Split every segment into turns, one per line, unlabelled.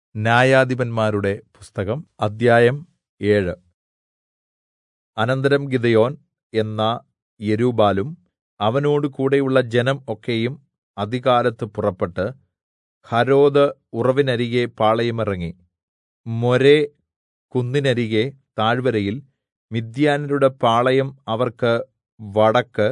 ന്യായാധിപന്മാരുടെ പുസ്തകം അദ്ധ്യായം ഏഴ് അനന്തരം ഗിദെയോൻ എന്ന യെരുബ്ബാലും അവനോട് കൂടെയുള്ള ജനം ഒക്കെയും അതികാലത്ത് പുറപ്പെട്ട് ഹരോദ് ഉറവിനരികെ പാളയമിറങ്ങി മോരേ കുന്നിനരികെ താഴ്വരയിൽ മിദ്യാന്യരുടെ പാളയം അവർക്ക് വടക്ക്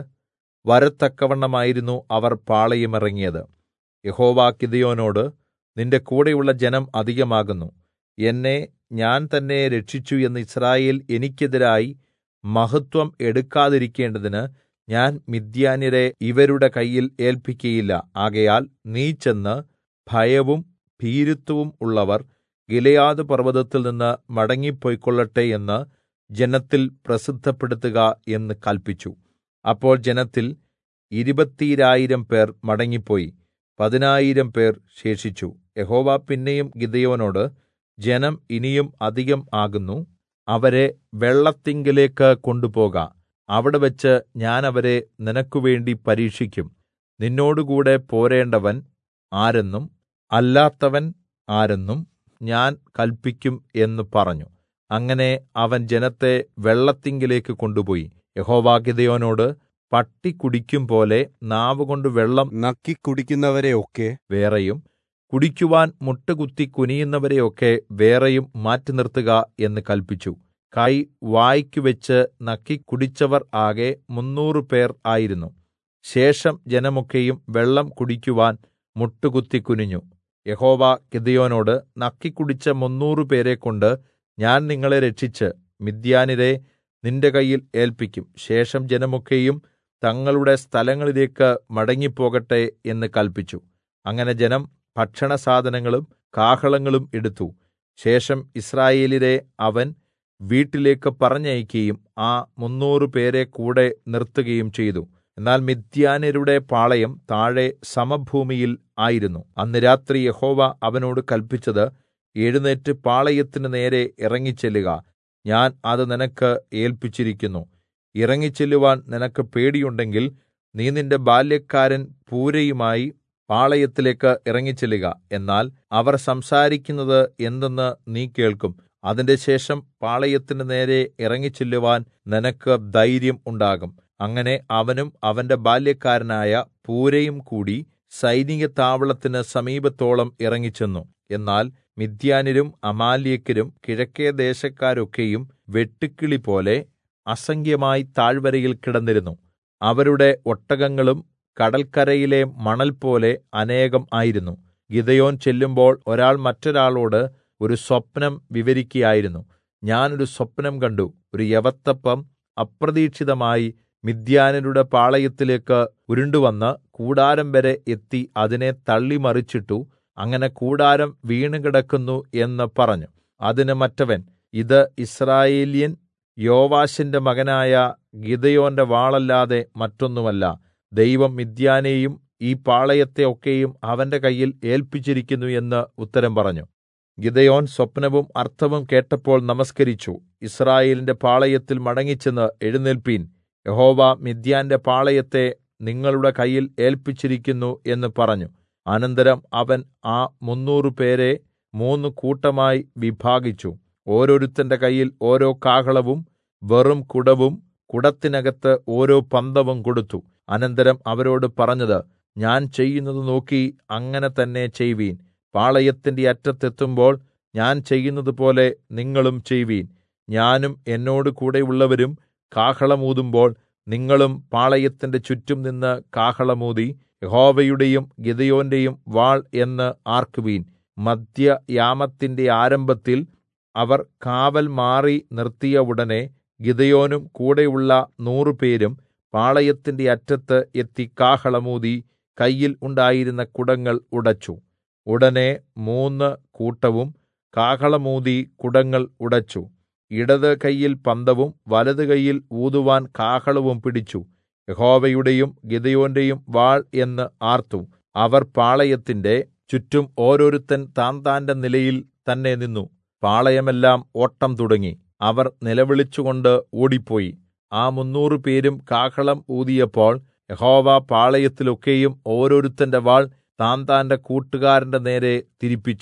വരത്തക്കവണ്ണമായിരുന്നു അവർ പാളയമിറങ്ങിയത് യഹോവ ഗിദെയോനോട് നിന്റെ കൂടെയുള്ള ജനം അധികമാകുന്നു എന്നെ ഞാൻ തന്നെ രക്ഷിച്ചു എന്ന് യിസ്രായേൽ എനിക്കെതിരായി മഹത്വം എടുക്കാതിരിക്കേണ്ടതിന് ഞാൻ മിദ്യാന്യരെ ഇവരുടെ കയ്യിൽ ഏല്പിക്കയില്ല ആകയാൽ നീ ചെന്ന് ഭയവും ഭീരുത്വവും ഉള്ളവർ ഗിലെയാദ് പർവ്വതത്തിൽ നിന്ന് മടങ്ങിപ്പൊയ്ക്കൊള്ളട്ടെ എന്ന് ജനത്തിൽ പ്രസിദ്ധപ്പെടുത്തുക എന്ന് കല്പിച്ചു അപ്പോൾ ജനത്തിൽ ഇരുപത്തീരായിരം പേർ മടങ്ങിപ്പോയി പതിനായിരം പേർ ശേഷിച്ചു യഹോവ പിന്നെയും ഗിദെയോനോട് ജനം ഇനിയും അധികം ആകുന്നു അവരെ വെള്ളത്തിങ്കലേക്ക് കൊണ്ടുപോക അവിടെവെച്ച് ഞാൻ അവരെ നിനക്കുവേണ്ടി പരീക്ഷിക്കും നിന്നോടുകൂടെ പോരേണ്ടവൻ ആരെന്നും അല്ലാത്തവൻ ആരെന്നും ഞാൻ കല്പിക്കും എന്ന് പറഞ്ഞു അങ്ങനെ അവൻ ജനത്തെ വെള്ളത്തിങ്കലേക്ക് കൊണ്ടുപോയി യഹോവ ഗിദെയോനോട് പട്ടി കുടിക്കും പോലെ നാവുകൊണ്ട് വെള്ളം
നക്കി കുടിക്കുന്നവരെ ഒക്കെ
വേറെയും കുടിക്കുവാൻ മുട്ടുകുത്തി കുനിയുന്നവരെയൊക്കെ വേറെയും മാറ്റി നിർത്തുക എന്ന് കല്പിച്ചു കൈ വായ്ക്കു വെച്ച് നക്കി കുടിച്ചവർ ആകെ മുന്നൂറ് പേർ ആയിരുന്നു ശേഷം ജനമൊക്കെയും വെള്ളം കുടിക്കുവാൻ മുട്ടുകുത്തി കുനിഞ്ഞു യഹോവ ഗിദെയോനോട് നക്കി കുടിച്ച മുന്നൂറ് പേരെക്കൊണ്ട് ഞാൻ നിങ്ങളെ രക്ഷിച്ച് മിദ്യാന്യരെ നിന്റെ കയ്യിൽ ഏല്പിക്കും ശേഷം ജനമൊക്കെയും തങ്ങളുടെ സ്ഥലങ്ങളിലേക്ക് മടങ്ങിപ്പോകട്ടെ എന്ന് കല്പിച്ചു അങ്ങനെ ജനം ഭക്ഷണസാധനങ്ങളും കാഹളങ്ങളും എടുത്തു ശേഷം യിസ്രായേല്യരെ അവൻ വീട്ടിലേക്ക് പറഞ്ഞയക്കുകയും ആ മുന്നൂറ് പേരെ കൂടെ നിർത്തുകയും ചെയ്തു എന്നാൽ മിദ്യാന്യരുടെ പാളയം താഴെ സമഭൂമിയിൽ ആയിരുന്നു അന്ന് രാത്രി യഹോവ അവനോട് കല്പിച്ചത് എഴുന്നേറ്റ് പാളയത്തിന് നേരെ ഇറങ്ങിച്ചെല്ലുക ഞാൻ അത് നിനക്ക് ഏൽപ്പിച്ചിരിക്കുന്നു ഇറങ്ങിച്ചെല്ലുവാൻ നിനക്ക് പേടിയുണ്ടെങ്കിൽ നീ നിന്റെ ബാല്യക്കാരൻ പൂരയുമായി പാളയത്തിലേക്ക് ഇറങ്ങിച്ചെല്ലുക എന്നാൽ അവർ സംസാരിക്കുന്നത് എന്തെന്ന് നീ കേൾക്കും അതിന്റെ ശേഷം പാളയത്തിന് നേരെ ഇറങ്ങിച്ചെല്ലുവാൻ നിനക്ക് ധൈര്യം ഉണ്ടാകും അങ്ങനെ അവനും അവന്റെ ബാല്യക്കാരനായ പൂരയും കൂടി സൈനിക താവളത്തിന് സമീപത്തോളം ഇറങ്ങിച്ചെന്നു എന്നാൽ മിദ്യാന്യരും അമാല്യക്കരും കിഴക്കേ ദേശക്കാരൊക്കെയും വെട്ടുക്കിളി പോലെ അസംഖ്യമായി താഴ്വരയിൽ കിടന്നിരുന്നു അവരുടെ ഒട്ടകങ്ങളും കടൽക്കരയിലെ മണൽ പോലെ അനേകം ആയിരുന്നു ഗിദയോൻ ചെല്ലുമ്പോൾ ഒരാൾ മറ്റൊരാളോട് ഒരു സ്വപ്നം വിവരിക്കയായിരുന്നു ഞാൻ ഒരു സ്വപ്നം കണ്ടു ഒരു യവത്തപ്പം അപ്രതീക്ഷിതമായി മിദ്യാനരുടെ പാളയത്തിലേക്ക് ഉരുണ്ടുവന്ന് കൂടാരം വരെ എത്തി അതിനെ തള്ളിമറിച്ചിട്ടു അങ്ങനെ കൂടാരം വീണുകിടക്കുന്നു എന്ന് പറഞ്ഞു അതിന് മറ്റവൻ ഇത് ഇസ്രായേല്യൻ യോവാശിന്റെ മകനായ ഗിദയോന്റെ വാളല്ലാതെ മറ്റൊന്നുമല്ല ദൈവം മിദ്യാനെയും ഈ പാളയത്തെ ഒക്കെയും അവന്റെ കയ്യിൽ ഏൽപ്പിച്ചിരിക്കുന്നു എന്ന് ഉത്തരം പറഞ്ഞു ഗിദയോൻ സ്വപ്നവും അർത്ഥവും കേട്ടപ്പോൾ നമസ്കരിച്ചു ഇസ്രായേലിന്റെ പാളയത്തിൽ മടങ്ങിച്ചെന്ന് എഴുന്നേൽപ്പീൻ യഹോവ മിദ്യാന്റെ പാളയത്തെ നിങ്ങളുടെ കയ്യിൽ ഏൽപ്പിച്ചിരിക്കുന്നു എന്ന് പറഞ്ഞു അനന്തരം അവൻ ആ മുന്നൂറ് പേരെ മൂന്ന് കൂട്ടമായി വിഭാഗിച്ചു ഓരോരുത്തന്റെ കയ്യിൽ ഓരോ കാഹളവും വെറും കുടവും കുടത്തിനകത്ത് ഓരോ പന്തവും കൊടുത്തു അനന്തരം അവരോട് പറഞ്ഞത് ഞാൻ ചെയ്യുന്നത് നോക്കി അങ്ങനെ തന്നെ ചെയ്വീൻ പാളയത്തിന്റെ അറ്റത്തെത്തുമ്പോൾ ഞാൻ ചെയ്യുന്നത് പോലെ നിങ്ങളും ചെയ്വീൻ ഞാനും എന്നോട് കൂടെയുള്ളവരും കാഹളമൂതുമ്പോൾ നിങ്ങളും പാളയത്തിന്റെ ചുറ്റും നിന്ന് കാഹളമൂതി യഹോവയുടെയും ഗിദയോന്റെയും വാൾ എന്ന് ആർക്കുവീൻ മധ്യയാമത്തിന്റെ ആരംഭത്തിൽ അവർ കാവൽ മാറി നിർത്തിയ ഉടനെ ഗിദയോനും കൂടെയുള്ള നൂറുപേരും പാളയത്തിന്റെ അറ്റത്ത് എത്തി കാഹളമൂതി കയ്യിൽ ഉണ്ടായിരുന്ന കുടങ്ങൾ ഉടച്ചു ഉടനെ മൂന്ന് കൂട്ടവും കാഹളമൂതി കുടങ്ങൾ ഉടച്ചു ഇടത് കയ്യിൽ പന്തവും വലത് കയ്യിൽ ഊതുവാൻ കാഹളവും പിടിച്ചു യഹോവയുടെയും ഗിദയോന്റെയും വാൾ എന്ന് ആർത്തു അവർ പാളയത്തിന്റെ ചുറ്റും ഓരോരുത്തൻ താൻ താന്റെ നിലയിൽ തന്നെ നിന്നു പാളയമെല്ലാം ഓട്ടം തുടങ്ങി അവർ നിലവിളിച്ചുകൊണ്ട് ഓടിപ്പോയി ആ മുന്നൂറ് പേരും കാഹളം ഊതിയപ്പോൾ യഹോവ പാളയത്തിലൊക്കെയും ഓരോരുത്തന്റെ വാൾ താൻ താന്റെ കൂട്ടുകാരന്റെ നേരെ തിരിപ്പിച്ചു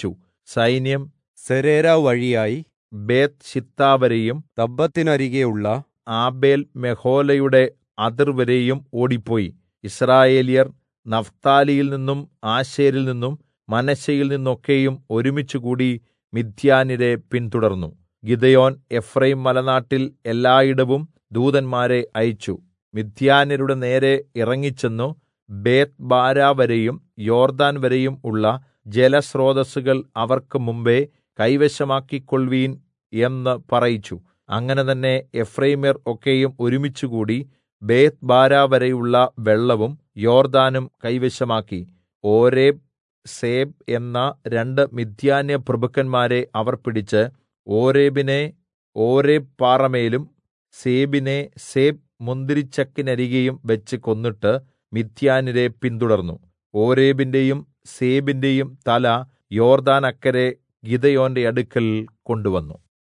സൈന്യം
സെരേര വഴിയായി
ബേത് ശിത്താവരെയും
തബ്ബത്തിനരികെയുള്ള
ആബേൽ മെഹോലയുടെ അതിർവരെയും ഓടിപ്പോയി ഇസ്രായേല്യർ നഫ്താലിയിൽ നിന്നും ആശേരിൽ നിന്നും മനശ്ശെയിൽ നിന്നൊക്കെയും ഒരുമിച്ചുകൂടി മിദ്യാന്യരെ പിന്തുടർന്നു ഗിദെയോൻ എഫ്രൈം മലനാട്ടിൽ എല്ലായിടവും ദൂതന്മാരെ അയച്ചു മിദ്യാന്യരുടെ നേരെ ഇറങ്ങിച്ചെന്നു ബേത് ബാര വരെയും യോർദാൻ വരെയും ഉള്ള ജലസ്രോതസ്സുകൾ അവർക്ക് മുമ്പേ കൈവശമാക്കിക്കൊൾവീൻ എന്ന് പറയിച്ചു അങ്ങനെ തന്നെ എഫ്രൈമ്യർ ഒക്കെയും ഒരുമിച്ചുകൂടി ബേത് ബാര വരെയുള്ള വെള്ളവും യോർദാനും കൈവശമാക്കി ഓരേബ് സേബ് എന്ന രണ്ട് മിദ്യാന്യ പ്രഭുക്കന്മാരെ അവർ പിടിച്ച് ഓരേബിനെ ഓരേബ് പാറമേലും സേബിനെ സേബ് മുന്തിരിച്ചക്കിനരികെയും വെച്ച് കൊന്നിട്ട് മിദ്യാന്യരെ പിന്തുടർന്നു ഓരേബിന്റെയും സേബിന്റെയും തല യോർദാൻ അക്കരെ ഗിദെയോന്റെ അടുക്കൽ കൊണ്ടുവന്നു